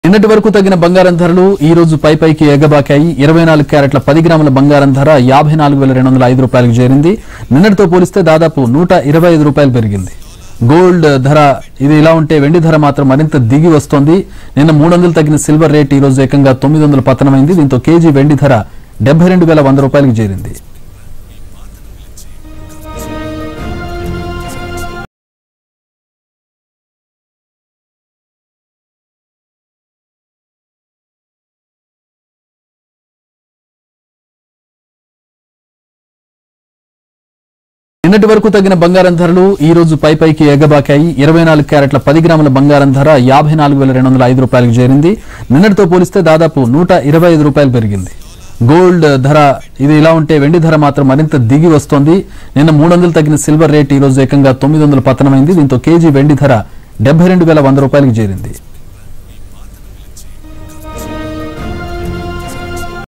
నిన్నటి వరకు తగ్గిన బంగారం ధరలు ఈ రోజు పై పైకి ఎగబాకాయి ఇరవై నాలుగు క్యారెట్ల పది గ్రాముల బంగారం ధర యాభై నాలుగు వేల రెండు వందల ఐదు రూపాయలకు చేరింది నిన్నటితో పోలిస్తే దాదాపు నూట ఇరవై ఐదు రూపాయలు పెరిగింది గోల్డ్ ధర ఇది ఇలా ఉంటే వెండి ధర మాత్రం మరింత దిగి వస్తోంది నిన్న మూడు వందలు తగ్గిన సిల్వర్ రేట్ ఈ రోజు ఏకంగా తొమ్మిది వందలు పతనమైంది దీంతో కేజీ వెండి ధర డెబ్బై రెండు వేల వంద రూపాయలకు చేరింది నిన్నటి వరకు తగ్గిన బంగారం ధరలు ఈ రోజు పై పైకి ఎగబాకాయి ఇరవై నాలుగు క్యారెట్ల పది గ్రాముల బంగారం ధర యాభై నాలుగు వేల రెండు వందల ఐదు రూపాయలకు చేరింది నిన్నటితో పోలిస్తే దాదాపు నూట ఇరవై ఐదు రూపాయలు పెరిగింది గోల్డ్ ధర ఇది ఇలా ఉంటే వెండి ధర మాత్రం మరింత దిగి వస్తోంది నిన్న మూడు వందలు తగ్గిన సిల్వర్ రేట్ ఈ రోజు ఏకంగా తొమ్మిది వందలు పతనమైంది దీంతో కేజీ వెండి ధర డెబ్బై రెండు వేల వంద రూపాయలకు చేరింది